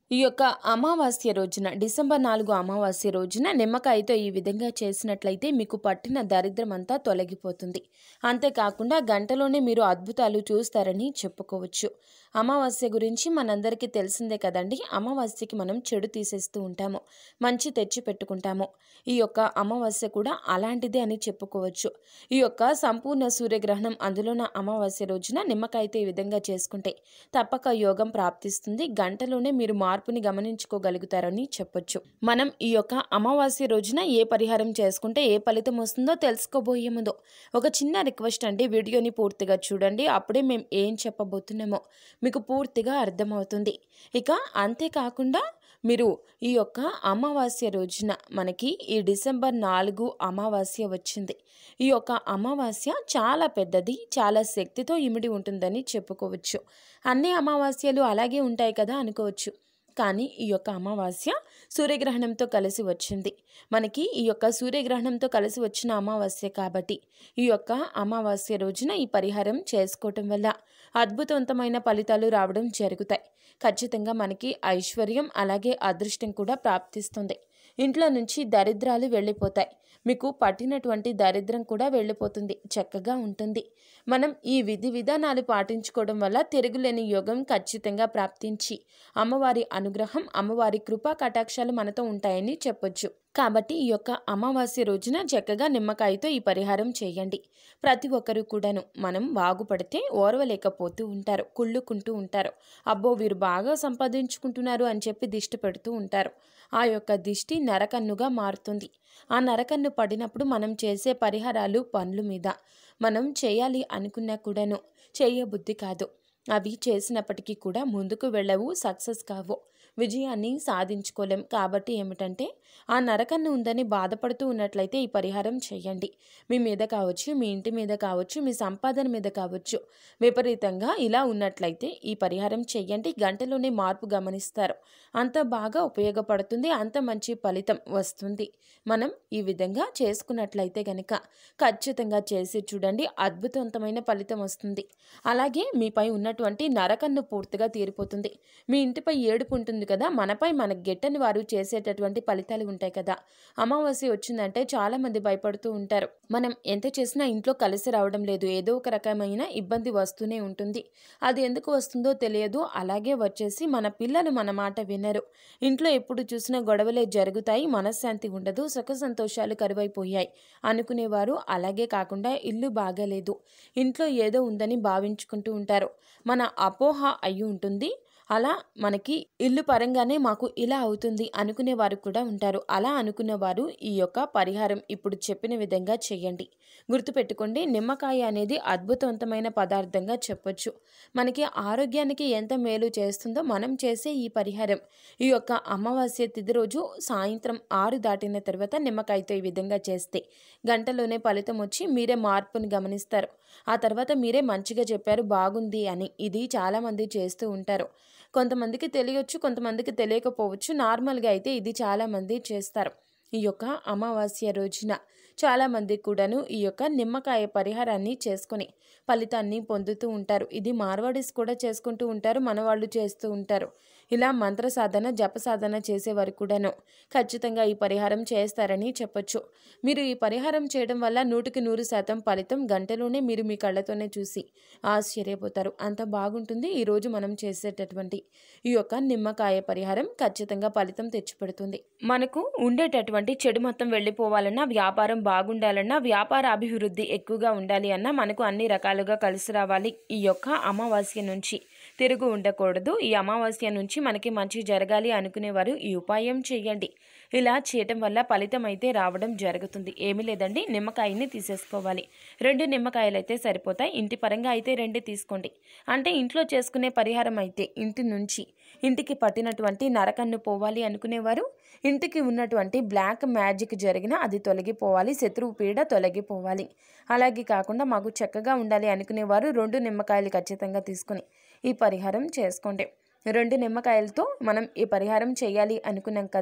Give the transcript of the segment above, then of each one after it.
ఈ యొక్క అమావాస్య రోజున డిసెంబర్ నాలుగు అమావాస్య రోజున నిమ్మకాయతో ఈ విధంగా చేసినట్లయితే మీకు పట్టిన దరిద్రం అంతా తొలగిపోతుంది అంతేకాకుండా గంటలోనే మీరు అద్భుతాలు చూస్తారని చెప్పుకోవచ్చు అమావాస్య గురించి మనందరికీ తెలిసిందే కదండి అమావాస్యకి మనం చెడు తీసేస్తూ ఉంటాము మంచి తెచ్చి పెట్టుకుంటాము ఈ యొక్క అమావాస్య కూడా అలాంటిదే అని చెప్పుకోవచ్చు ఈ యొక్క సంపూర్ణ సూర్యగ్రహణం అందులోన అమావాస్య రోజున నిమ్మకాయతో ఈ విధంగా చేసుకుంటే తప్పక యోగం ప్రాప్తిస్తుంది గంటలోనే మీరు మార్పుని గమనించుకోగలుగుతారని చెప్పొచ్చు మనం ఈ యొక్క అమావాస్య రోజున ఏ పరిహారం చేసుకుంటే ఏ ఫలితం వస్తుందో తెలుసుకోబోయే ముందు ఒక చిన్న రిక్వెస్ట్ అండి వీడియోని పూర్తిగా చూడండి అప్పుడే మేము ఏం చెప్పబోతున్నామో మీకు పూర్తిగా అర్థమవుతుంది ఇక అంతేకాకుండా మీరు ఈ యొక్క అమావాస్య రోజున మనకి ఈ డిసెంబర్ నాలుగు అమావాస్య వచ్చింది ఈ యొక్క అమావాస్య చాలా పెద్దది చాలా శక్తితో ఇమిడి ఉంటుందని చెప్పుకోవచ్చు అన్ని అమావాస్యలు అలాగే ఉంటాయి కదా అనుకోవచ్చు కానీ ఈ యొక్క అమావాస్య సూర్యగ్రహణంతో కలిసి వచ్చింది మనకి ఈ యొక్క సూర్యగ్రహణంతో కలిసి వచ్చిన అమావాస్య కాబట్టి ఈ యొక్క అమావాస్య రోజున ఈ పరిహారం చేసుకోవటం వల్ల అద్భుతవంతమైన ఫలితాలు రావడం జరుగుతాయి ఖచ్చితంగా మనకి ఐశ్వర్యం అలాగే అదృష్టం కూడా ప్రాప్తిస్తుంది ఇంట్లో నుంచి దరిద్రాలు వెళ్ళిపోతాయి మీకు పట్టినటువంటి దరిద్రం కూడా వెళ్ళిపోతుంది చక్కగా ఉంటుంది మనం ఈ విధి విధానాలు పాటించుకోవడం వల్ల తిరుగులేని యోగం ఖచ్చితంగా ప్రాప్తించి అమ్మవారి అనుగ్రహం అమ్మవారి కృపా కటాక్షాలు మనతో ఉంటాయని చెప్పొచ్చు కాబట్టి ఈ యొక్క అమావాస్య రోజున చక్కగా నిమ్మకాయతో ఈ పరిహారం చేయండి ప్రతి ఒక్కరూ కూడాను మనం బాగుపడితే ఓర్వలేకపోతూ ఉంటారు కుళ్ళుకుంటూ ఉంటారు అబ్బో వీరు బాగా సంపాదించుకుంటున్నారు అని చెప్పి దిష్టి పెడుతూ ఉంటారు ఆ యొక్క దిష్టి నరకన్నుగా మారుతుంది ఆ నరకన్ను పడినప్పుడు మనం చేసే పరిహారాలు పనుల మీద మనం చేయాలి అనుకున్నా కూడాను చేయబుద్ధి కాదు అవి చేసినప్పటికీ కూడా ముందుకు వెళ్ళవు సక్సెస్ కావు విజయాన్ని సాధించుకోలేం కాబట్టి ఏమిటంటే ఆ నరకన్ను ఉందని బాధపడుతూ ఉన్నట్లయితే ఈ పరిహారం చేయండి మీ మీద కావచ్చు మీ ఇంటి మీద కావచ్చు మీ సంపాదన మీద కావచ్చు విపరీతంగా ఇలా ఉన్నట్లయితే ఈ పరిహారం చేయండి గంటలోనే మార్పు గమనిస్తారు అంత బాగా ఉపయోగపడుతుంది అంత మంచి ఫలితం వస్తుంది మనం ఈ విధంగా చేసుకున్నట్లయితే గనక ఖచ్చితంగా చేసి చూడండి అద్భుతవంతమైన ఫలితం వస్తుంది అలాగే మీపై ఉన్నటువంటి నరకన్ను పూర్తిగా తీరిపోతుంది మీ ఇంటిపై ఏడుపు ఉంటుంది కదా మనపై మన గెట్టని వారు చేసేటటువంటి ఫలితాలు ఉంటాయి కదా అమావాస్య వచ్చిందంటే చాలా మంది భయపడుతూ ఉంటారు మనం ఎంత చేసినా ఇంట్లో కలిసి రావడం లేదు ఏదో ఒక రకమైన ఇబ్బంది వస్తూనే ఉంటుంది అది ఎందుకు వస్తుందో తెలియదు అలాగే వచ్చేసి మన పిల్లలు మన మాట వినరు ఇంట్లో ఎప్పుడు చూసినా గొడవలే జరుగుతాయి మనశ్శాంతి ఉండదు సుఖ సంతోషాలు కరువైపోయాయి అనుకునేవారు అలాగే కాకుండా ఇల్లు బాగాలేదు ఇంట్లో ఏదో ఉందని భావించుకుంటూ ఉంటారు మన అపోహ అయి ఉంటుంది అలా మనకి ఇల్లు పరంగానే మాకు ఇలా అవుతుంది అనుకునే వారు కూడా ఉంటారు అలా అనుకున్న వారు ఈ యొక్క పరిహారం ఇప్పుడు చెప్పిన విధంగా చేయండి గుర్తుపెట్టుకోండి నిమ్మకాయ అనేది అద్భుతవంతమైన పదార్థంగా చెప్పొచ్చు మనకి ఆరోగ్యానికి ఎంత మేలు చేస్తుందో మనం చేసే ఈ పరిహారం ఈ యొక్క అమావాస్య తిథి రోజు సాయంత్రం ఆరు దాటిన తర్వాత నిమ్మకాయతో ఈ విధంగా చేస్తే గంటలోనే ఫలితం వచ్చి మీరే మార్పుని గమనిస్తారు ఆ తర్వాత మీరే మంచిగా చెప్పారు బాగుంది అని ఇది చాలామంది చేస్తూ ఉంటారు కొంతమందికి తెలియచ్చు కొంతమందికి తెలియకపోవచ్చు నార్మల్గా అయితే ఇది చాలామంది చేస్తారు ఈ యొక్క అమావాస్య రోజున చాలామంది కూడాను ఈ యొక్క నిమ్మకాయ పరిహారాన్ని చేసుకొని ఫలితాన్ని పొందుతూ ఉంటారు ఇది మార్వాడీస్ కూడా చేసుకుంటూ ఉంటారు మన వాళ్ళు చేస్తూ ఉంటారు ఇలా మంత్ర సాధన జప సాధన చేసేవారు కూడాను ఖచ్చితంగా ఈ పరిహారం చేస్తారని చెప్పొచ్చు మీరు ఈ పరిహారం చేయడం వల్ల నూటికి నూరు శాతం ఫలితం గంటలోనే మీరు మీ కళ్ళతోనే చూసి ఆశ్చర్యపోతారు అంత బాగుంటుంది ఈరోజు మనం చేసేటటువంటి ఈ యొక్క నిమ్మకాయ పరిహారం ఖచ్చితంగా ఫలితం తెచ్చిపెడుతుంది మనకు ఉండేటటువంటి చెడు మొత్తం వెళ్ళిపోవాలన్నా వ్యాపారం బాగుండాలన్నా వ్యాపార అభివృద్ధి ఎక్కువగా ఉండాలి అన్నా మనకు అన్ని రకాలుగా కలిసి రావాలి ఈ యొక్క అమావాస్య నుంచి తిరుగు ఉండకూడదు ఈ అమావాస్య నుంచి మనకి మంచి జరగాలి అనుకునేవారు ఈ ఉపాయం చేయండి ఇలా చేయటం వల్ల ఫలితం అయితే రావడం జరుగుతుంది ఏమీ లేదండి నిమ్మకాయని తీసేసుకోవాలి రెండు నిమ్మకాయలు అయితే సరిపోతాయి ఇంటి పరంగా అయితే రెండు తీసుకోండి అంటే ఇంట్లో చేసుకునే పరిహారం అయితే ఇంటి నుంచి ఇంటికి పట్టినటువంటి నరకన్ను పోవాలి అనుకునేవారు ఇంటికి ఉన్నటువంటి బ్లాక్ మ్యాజిక్ జరిగిన అది తొలగిపోవాలి శత్రువు పీడ తొలగిపోవాలి అలాగే కాకుండా మాకు చక్కగా ఉండాలి అనుకునేవారు రెండు నిమ్మకాయలు ఖచ్చితంగా తీసుకొని ఈ పరిహారం చేసుకోండి రెండు నిమ్మకాయలతో మనం ఈ పరిహారం చేయాలి అనుకున్నాం కదా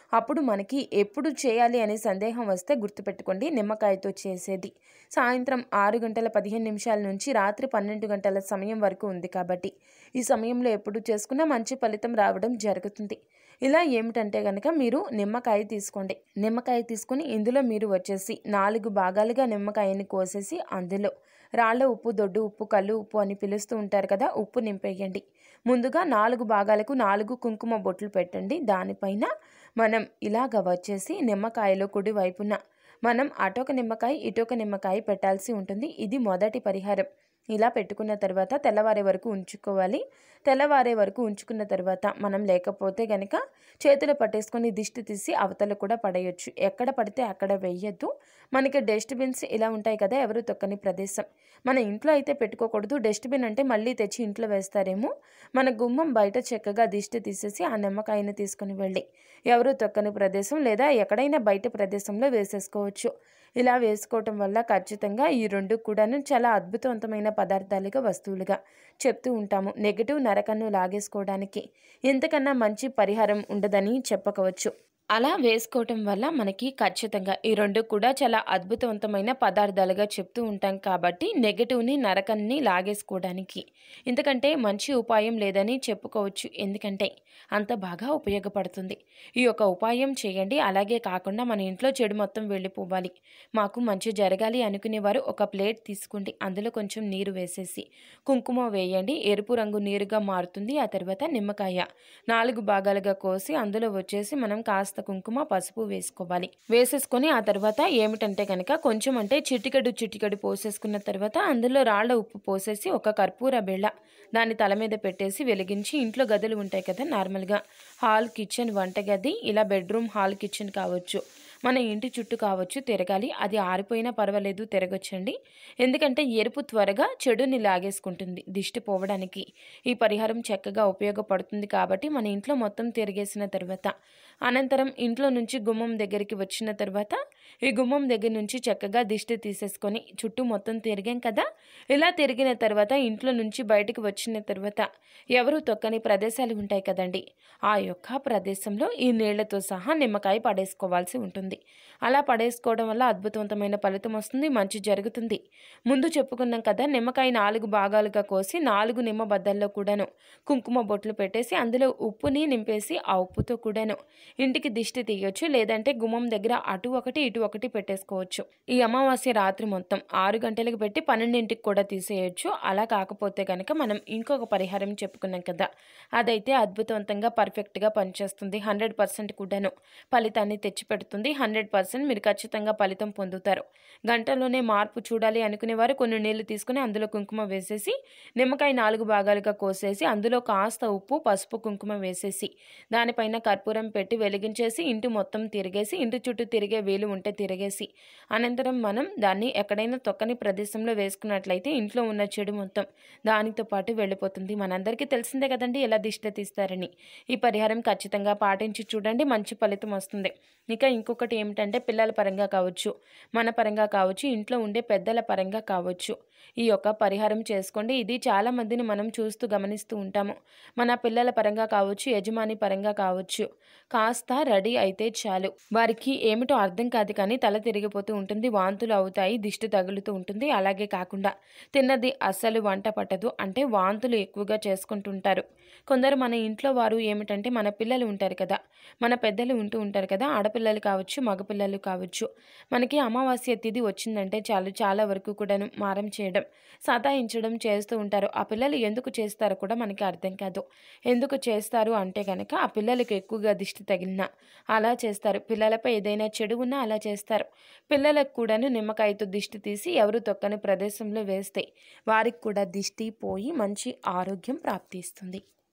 అప్పుడు మనకి ఎప్పుడు చేయాలి అనే సందేహం వస్తే గుర్తుపెట్టుకోండి నిమ్మకాయతో చేసేది సాయంత్రం ఆరు గంటల పదిహేను నిమిషాల నుంచి రాత్రి పన్నెండు గంటల సమయం వరకు ఉంది కాబట్టి ఈ సమయంలో ఎప్పుడు చేసుకున్నా మంచి ఫలితం రావడం జరుగుతుంది ఇలా ఏమిటంటే కనుక మీరు నిమ్మకాయ తీసుకోండి నిమ్మకాయ తీసుకొని ఇందులో మీరు వచ్చేసి నాలుగు భాగాలుగా నిమ్మకాయని కోసేసి అందులో రాళ్ళ ఉప్పు దొడ్డు ఉప్పు కళ్ళు ఉప్పు అని పిలుస్తూ ఉంటారు కదా ఉప్పు నింపేయండి ముందుగా నాలుగు భాగాలకు నాలుగు కుంకుమ బొట్లు పెట్టండి దానిపైన మనం ఇలాగ వచ్చేసి నిమ్మకాయలో కుడి వైపున మనం అటొక నిమ్మకాయ ఇటొక నిమ్మకాయ పెట్టాల్సి ఉంటుంది ఇది మొదటి పరిహారం ఇలా పెట్టుకున్న తర్వాత తెల్లవారే వరకు ఉంచుకోవాలి తెల్లవారే వరకు ఉంచుకున్న తర్వాత మనం లేకపోతే గనక చేతులు పట్టేసుకొని దిష్టి తీసి అవతల కూడా పడేయొచ్చు ఎక్కడ పడితే అక్కడ వెయ్యొద్దు మనకి డస్ట్బిన్స్ ఇలా ఉంటాయి కదా ఎవరు తొక్కని ప్రదేశం మన ఇంట్లో అయితే పెట్టుకోకూడదు డస్ట్బిన్ అంటే మళ్ళీ తెచ్చి ఇంట్లో వేస్తారేమో మన గుమ్మం బయట చక్కగా దిష్టి తీసేసి ఆ నిమ్మకాయని తీసుకొని వెళ్ళి ఎవరు తొక్కని ప్రదేశం లేదా ఎక్కడైనా బయట ప్రదేశంలో వేసేసుకోవచ్చు ఇలా వేసుకోవటం వల్ల ఖచ్చితంగా ఈ రెండు కూడాను చాలా అద్భుతవంతమైన పదార్థాలుగా వస్తువులుగా చెప్తూ ఉంటాము నెగిటివ్ నరకన్ను లాగేసుకోవడానికి ఇంతకన్నా మంచి పరిహారం ఉండదని చెప్పకవచ్చు అలా వేసుకోవటం వల్ల మనకి ఖచ్చితంగా ఈ రెండు కూడా చాలా అద్భుతవంతమైన పదార్థాలుగా చెప్తూ ఉంటాం కాబట్టి నెగటివ్ని నరకన్ని లాగేసుకోవడానికి ఎందుకంటే మంచి ఉపాయం లేదని చెప్పుకోవచ్చు ఎందుకంటే అంత బాగా ఉపయోగపడుతుంది ఈ యొక్క ఉపాయం చేయండి అలాగే కాకుండా మన ఇంట్లో చెడు మొత్తం వెళ్ళిపోవాలి మాకు మంచి జరగాలి అనుకునేవారు ఒక ప్లేట్ తీసుకోండి అందులో కొంచెం నీరు వేసేసి కుంకుమ వేయండి ఎరుపు రంగు నీరుగా మారుతుంది ఆ తర్వాత నిమ్మకాయ నాలుగు భాగాలుగా కోసి అందులో వచ్చేసి మనం కాస్త కుంకుమ పసుపు వేసుకోవాలి వేసేసుకొని ఆ తర్వాత ఏమిటంటే కనుక కొంచెం అంటే చిటికెడు చిటికెడు పోసేసుకున్న తర్వాత అందులో రాళ్ళ ఉప్పు పోసేసి ఒక కర్పూర బిళ్ళ దాన్ని తల మీద పెట్టేసి వెలిగించి ఇంట్లో గదులు ఉంటాయి కదా నార్మల్గా హాల్ కిచెన్ వంటగది ఇలా బెడ్రూమ్ హాల్ కిచెన్ కావచ్చు మన ఇంటి చుట్టూ కావచ్చు తిరగాలి అది ఆరిపోయినా పర్వాలేదు తిరగొచ్చండి ఎందుకంటే ఎరుపు త్వరగా చెడుని లాగేసుకుంటుంది దిష్టి పోవడానికి ఈ పరిహారం చక్కగా ఉపయోగపడుతుంది కాబట్టి మన ఇంట్లో మొత్తం తిరిగేసిన తర్వాత అనంతరం ఇంట్లో నుంచి గుమ్మం దగ్గరికి వచ్చిన తర్వాత ఈ గుమ్మం దగ్గర నుంచి చక్కగా దిష్టి తీసేసుకొని చుట్టూ మొత్తం తిరిగాం కదా ఇలా తిరిగిన తర్వాత ఇంట్లో నుంచి బయటకు వచ్చిన తర్వాత ఎవరు తొక్కని ప్రదేశాలు ఉంటాయి కదండి ఆ యొక్క ప్రదేశంలో ఈ నీళ్లతో సహా నిమ్మకాయ పడేసుకోవాల్సి ఉంటుంది అలా పడేసుకోవడం వల్ల అద్భుతవంతమైన ఫలితం వస్తుంది మంచి జరుగుతుంది ముందు చెప్పుకున్నాం కదా నిమ్మకాయ నాలుగు భాగాలుగా కోసి నాలుగు నిమ్మ బద్దల్లో కూడాను కుంకుమ బొట్లు పెట్టేసి అందులో ఉప్పుని నింపేసి ఆ ఉప్పుతో కూడాను ఇంటికి దిష్టి తీయొచ్చు లేదంటే గుమ్మం దగ్గర అటు ఒకటి ఇటు ఒకటి పెట్టేసుకోవచ్చు ఈ అమావాస్య రాత్రి మొత్తం ఆరు గంటలకు పెట్టి పన్నెండింటికి కూడా తీసేయొచ్చు అలా కాకపోతే కనుక మనం ఇంకొక పరిహారం చెప్పుకున్నాం కదా అదైతే అద్భుతవంతంగా పర్ఫెక్ట్గా పనిచేస్తుంది హండ్రెడ్ పర్సెంట్ కూడాను ఫలితాన్ని తెచ్చిపెడుతుంది హండ్రెడ్ పర్సెంట్ మీరు ఖచ్చితంగా ఫలితం పొందుతారు గంటలోనే మార్పు చూడాలి అనుకునేవారు కొన్ని నీళ్లు తీసుకుని అందులో కుంకుమ వేసేసి నిమ్మకాయ నాలుగు భాగాలుగా కోసేసి అందులో కాస్త ఉప్పు పసుపు కుంకుమ వేసేసి దానిపైన కర్పూరం పెట్టి వెలిగించేసి ఇంటి మొత్తం తిరిగేసి ఇంటి చుట్టూ తిరిగే వీలు ఉంటే తిరిగేసి అనంతరం మనం దాన్ని ఎక్కడైనా తొక్కని ప్రదేశంలో వేసుకున్నట్లయితే ఇంట్లో ఉన్న చెడు మొత్తం దానితో పాటు వెళ్ళిపోతుంది మనందరికీ తెలిసిందే కదండి ఎలా దిష్ట తీస్తారని ఈ పరిహారం ఖచ్చితంగా పాటించి చూడండి మంచి ఫలితం వస్తుంది ఇక ఇంకొకటి ఏమిటంటే పిల్లల పరంగా కావచ్చు మన పరంగా కావచ్చు ఇంట్లో ఉండే పెద్దల పరంగా కావచ్చు ఈ యొక్క పరిహారం చేసుకోండి ఇది చాలా మందిని మనం చూస్తూ గమనిస్తూ ఉంటాము మన పిల్లల పరంగా కావచ్చు యజమాని పరంగా కావచ్చు కాస్త రెడీ అయితే చాలు వారికి ఏమిటో అర్థం కాదు కానీ తల తిరిగిపోతూ ఉంటుంది వాంతులు అవుతాయి దిష్టి తగులుతూ ఉంటుంది అలాగే కాకుండా తిన్నది అస్సలు వంట పట్టదు అంటే వాంతులు ఎక్కువగా చేసుకుంటుంటారు కొందరు మన ఇంట్లో వారు ఏమిటంటే మన పిల్లలు ఉంటారు కదా మన పెద్దలు ఉంటూ ఉంటారు కదా ఆడపిల్లలు కావచ్చు మగపిల్లలు కావచ్చు మనకి అమావాస్య తిథి వచ్చిందంటే చాలు చాలా వరకు కూడాను మారం చేయడం సతాయించడం చేస్తూ ఉంటారు ఆ పిల్లలు ఎందుకు చేస్తారో కూడా మనకి అర్థం కాదు ఎందుకు చేస్తారు అంటే కనుక ఆ పిల్లలకు ఎక్కువగా దిష్టి తగిలినా అలా చేస్తారు పిల్లలపై ఏదైనా చెడు ఉన్నా అలా చేస్తారు పిల్లలకు కూడాను నిమ్మకాయతో దిష్టి తీసి ఎవరు తొక్కని ప్రదేశంలో వేస్తే వారికి కూడా దిష్టి పోయి మంచి ఆరోగ్యం ప్రాప్తిస్తుంది